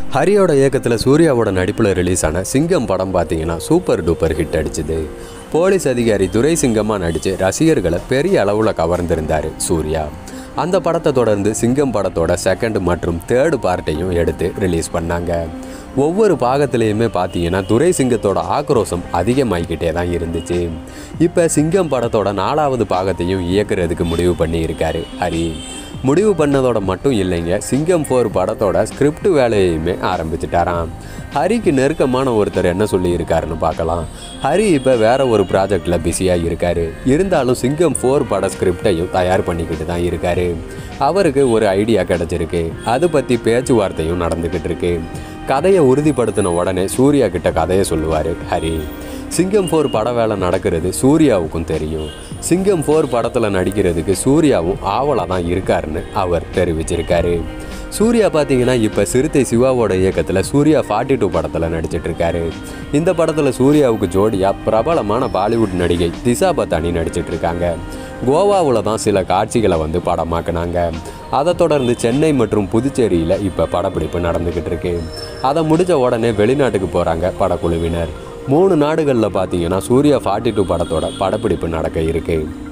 ஹரியோட இயக்கத்தில் சூர்யாவோட நடிப்பில் ரிலீஸ் ஆன சிங்கம் படம் பார்த்தீங்கன்னா சூப்பர் டூப்பர் ஹிட் அடிச்சுது போலீஸ் அதிகாரி துரை சிங்கமாக நடித்து ரசிகர்களை பெரிய அளவில் கவர்ந்திருந்தார் சூர்யா அந்த படத்தை தொடர்ந்து சிங்கம் படத்தோட செகண்ட் மற்றும் தேர்டு பார்ட்டையும் எடுத்து ரிலீஸ் பண்ணாங்க ஒவ்வொரு பாகத்திலையுமே பார்த்தீங்கன்னா துரை சிங்கத்தோட ஆக்ரோஷம் அதிகமாகிக்கிட்டே தான் இருந்துச்சு இப்போ சிங்கம் படத்தோட நாலாவது பாகத்தையும் இயக்குறதுக்கு முடிவு பண்ணி இருக்காரு ஹரி முடிவு பண்ணதோட மட்டும் இல்லைங்க சிங்கம் ஃபோர் படத்தோட ஸ்கிரிப்ட் வேலையுமே ஆரம்பிச்சிட்டாராம் ஹரிக்கு நெருக்கமான ஒருத்தர் என்ன சொல்லியிருக்காருன்னு பார்க்கலாம் ஹரி இப்போ வேற ஒரு ப்ராஜெக்டில் பிஸியாக இருக்காரு இருந்தாலும் சிங்கம் ஃபோர் பட ஸ்கிரிப்டையும் தயார் பண்ணிக்கிட்டு தான் இருக்காரு அவருக்கு ஒரு ஐடியா கிடச்சிருக்கு அது பற்றி பேச்சுவார்த்தையும் நடந்துக்கிட்டு இருக்கு கதையை உறுதிப்படுத்தின உடனே சூர்யா கிட்ட கதையை சொல்லுவார் ஹரி சிங்கம் ஃபோர் பட வேலை நடக்கிறது சூர்யாவுக்கும் தெரியும் சிங்கம் ஃபோர் படத்தில் நடிக்கிறதுக்கு சூர்யாவும் ஆவலாக தான் இருக்காருன்னு அவர் தெரிவிச்சிருக்காரு சூர்யா பார்த்தீங்கன்னா இப்போ சிறுத்தை சிவாவோட இயக்கத்தில் சூர்யா ஃபார்ட்டி டூ படத்தில் நடிச்சிட்டு இருக்காரு இந்த படத்தில் சூர்யாவுக்கு ஜோடியாக பிரபலமான பாலிவுட் நடிகை திசா பத்தானி நடிச்சிட்டு இருக்காங்க கோவாவில் தான் சில காட்சிகளை வந்து படமாக்குனாங்க அதை தொடர்ந்து சென்னை மற்றும் புதுச்சேரியில் இப்போ படப்பிடிப்பு நடந்துக்கிட்டு இருக்கு அதை முடிஞ்ச உடனே வெளிநாட்டுக்கு போகிறாங்க படக்குழுவினர் மூணு நாடுகளில் பார்த்தீங்கன்னா சூர்யா ஃபார்ட்டி டூ படத்தோட படப்பிடிப்பு நடக்க இருக்குது